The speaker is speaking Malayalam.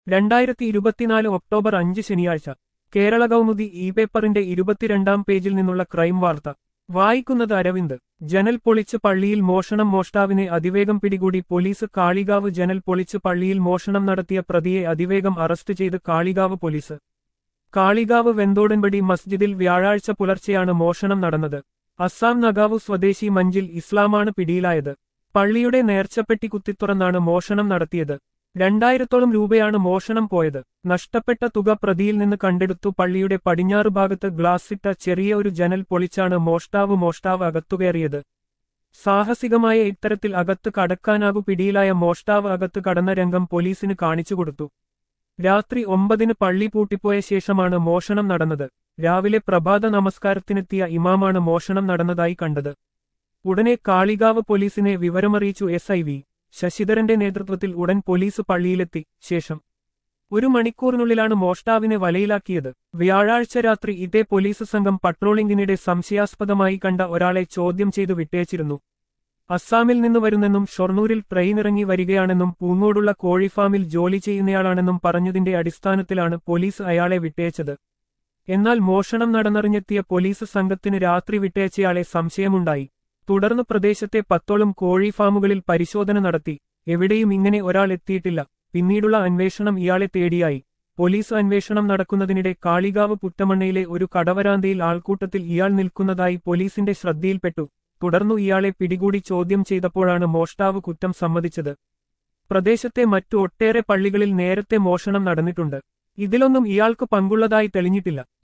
രണ്ടായിരത്തി ഇരുപത്തിനാല് ഒക്ടോബർ അഞ്ച് ശനിയാഴ്ച കേരള കൗമുദി ഇ പേപ്പറിന്റെ ഇരുപത്തിരണ്ടാം പേജിൽ നിന്നുള്ള ക്രൈം വാർത്ത വായിക്കുന്നത് അരവിന്ദ് ജനൽ പൊളിച്ച് പള്ളിയിൽ മോഷണം മോഷ്ടാവിനെ അതിവേഗം പിടികൂടി പോലീസ് കാളികാവ് ജനൽ പൊളിച്ച് പള്ളിയിൽ മോഷണം നടത്തിയ പ്രതിയെ അതിവേഗം അറസ്റ്റ് ചെയ്ത് കാളികാവ് പോലീസ് കാളികാവ് വെന്തോടൻപടി മസ്ജിദിൽ വ്യാഴാഴ്ച പുലർച്ചെയാണ് മോഷണം നടന്നത് അസ്സാം നഗാവു സ്വദേശി മഞ്ചിൽ ഇസ്ലാമാണ് പിടിയിലായത് പള്ളിയുടെ നേർച്ചപ്പെട്ടി കുത്തിത്തുറന്നാണ് മോഷണം നടത്തിയത് രണ്ടായിരത്തോളം രൂപയാണ് മോഷണം പോയത് നഷ്ടപ്പെട്ട തുക പ്രതിയിൽ നിന്ന് കണ്ടെടുത്തു പള്ളിയുടെ പടിഞ്ഞാറ് ഭാഗത്ത് ഗ്ലാസിട്ട ചെറിയ ഒരു ജനൽ പൊളിച്ചാണ് മോഷ്ടാവ് മോഷ്ടാവ് അകത്തുകയറിയത് സാഹസികമായ ഇത്തരത്തിൽ അകത്ത് കടക്കാനാകു പിടിയിലായ മോഷ്ടാവ് അകത്ത് കടന്ന രംഗം പോലീസിന് കാണിച്ചുകൊടുത്തു രാത്രി ഒമ്പതിന് പള്ളി പൂട്ടിപ്പോയ ശേഷമാണ് മോഷണം നടന്നത് രാവിലെ പ്രഭാത നമസ്കാരത്തിനെത്തിയ ഇമാമാണ് മോഷണം നടന്നതായി കണ്ടത് ഉടനെ കാളികാവ് പോലീസിനെ വിവരമറിയിച്ചു എസ് ഐ വി ശശിധരന്റെ നേതൃത്വത്തിൽ ഉടൻ പോലീസ് പള്ളിയിലെത്തി ശേഷം ഒരു മണിക്കൂറിനുള്ളിലാണ് മോഷ്ടാവിനെ വലയിലാക്കിയത് വ്യാഴാഴ്ച രാത്രി ഇതേ പോലീസ് സംഘം പട്രോളിംഗിനിടെ സംശയാസ്പദമായി കണ്ട ഒരാളെ ചോദ്യം ചെയ്തു വിട്ടേച്ചിരുന്നു അസ്സാമിൽ നിന്ന് വരുന്നെന്നും ഷൊർണൂരിൽ ട്രെയിൻ ഇറങ്ങി വരികയാണെന്നും പൂങ്ങോടുള്ള കോഴിഫാമിൽ ജോലി ചെയ്യുന്നയാളാണെന്നും പറഞ്ഞതിന്റെ അടിസ്ഥാനത്തിലാണ് പോലീസ് അയാളെ വിട്ടേച്ചത് എന്നാൽ മോഷണം നടന്നറിഞ്ഞെത്തിയ പോലീസ് സംഘത്തിന് രാത്രി വിട്ടയച്ചയാളെ സംശയമുണ്ടായി തുടർന്ന് പ്രദേശത്തെ പത്തോളം കോഴി ഫാമുകളിൽ പരിശോധന നടത്തി എവിടെയും ഇങ്ങനെ ഒരാൾ എത്തിയിട്ടില്ല പിന്നീടുള്ള അന്വേഷണം ഇയാളെ തേടിയായി പോലീസ് അന്വേഷണം നടക്കുന്നതിനിടെ കാളികാവ് പുറ്റമണ്ണയിലെ ഒരു കടവരാന്തയിൽ ആൾക്കൂട്ടത്തിൽ ഇയാൾ നിൽക്കുന്നതായി പോലീസിന്റെ ശ്രദ്ധയിൽപ്പെട്ടു തുടർന്നു ഇയാളെ പിടികൂടി ചോദ്യം ചെയ്തപ്പോഴാണ് മോഷ്ടാവ് കുറ്റം സമ്മതിച്ചത് പ്രദേശത്തെ മറ്റു ഒട്ടേറെ പള്ളികളിൽ നേരത്തെ മോഷണം നടന്നിട്ടുണ്ട് ഇതിലൊന്നും ഇയാൾക്ക് പങ്കുള്ളതായി തെളിഞ്ഞിട്ടില്ല